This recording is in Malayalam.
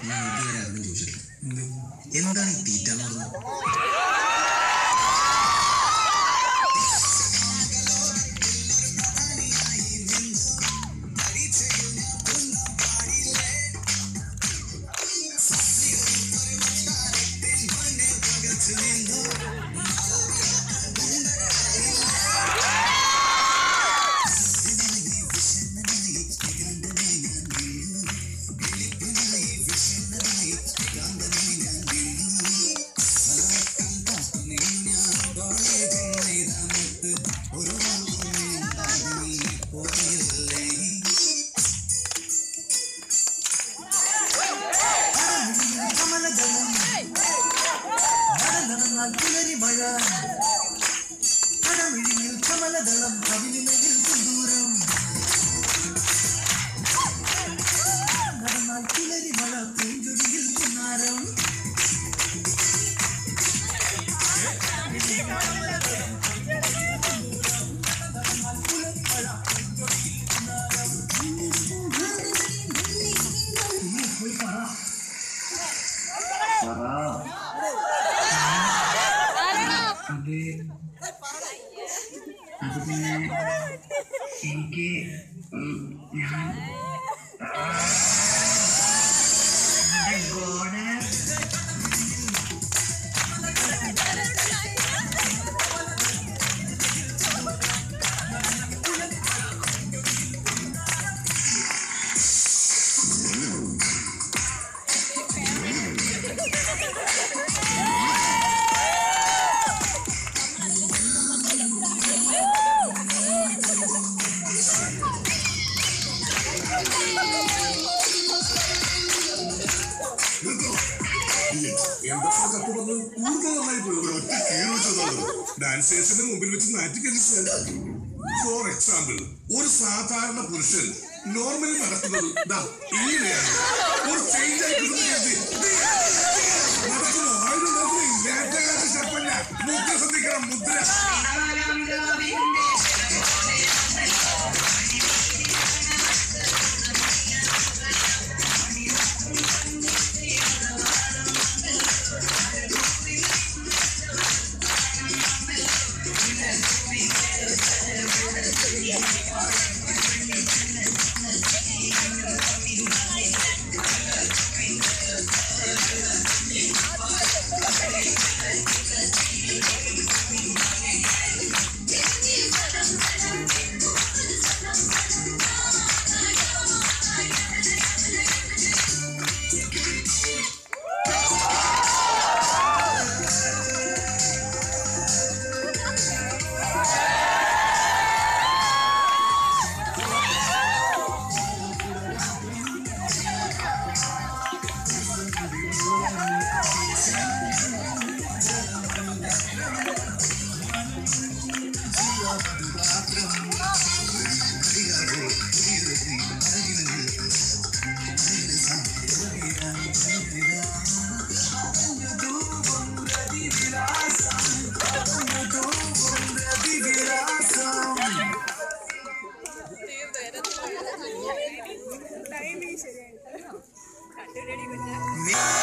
ഞാൻ ഇതുവരെ ആരോടും ചോദിച്ചിട്ടില്ല എന്താണ് ഈ തീറ്റ എന്ന് പറഞ്ഞത് നടന്നാൽ പുലരി മഴ കടമിഴിയിൽ കമലദളം കവിളിമയിൽ ദൂരം നടന്നാൽ പുലരി മഴ പൂഞ്ചൊടിയിൽ കുന്നാരം പോയി പറ അത് അത് പിന്നെ എനിക്ക് ഉം, ഞാൻ ഗോഡ് എന്തൊക്കെ കത്ത് പറഞ്ഞു കൂടുതൽ നന്നായി പോയി ഒരു ഒറ്റ കീഴ് വെച്ചതാണ് ഡാൻസേഴ്സിന്റെ മുമ്പിൽ വെച്ച് നാറ്റിക്കഴിച്ച് ഫോർ എക്സാമ്പിൾ ഒരു സാധാരണ പുരുഷൻ നോർമലി നടക്കുന്നത് ദാ ഇങ്ങനെയാണ് ഒരു ചേഞ്ച് ആയി കിട്ടുന്ന കരുതി നടക്കുന്നു ആയിരം നോക്കുന്നു ലേറ്റകാലത്ത് ചെപ്പല്ല മുദ്ര ശ്രദ്ധിക്കണം മുദ്ര ടൈമിങ് ശരിയായിട്ട് കണ്ടുപിടി കുഞ്ഞ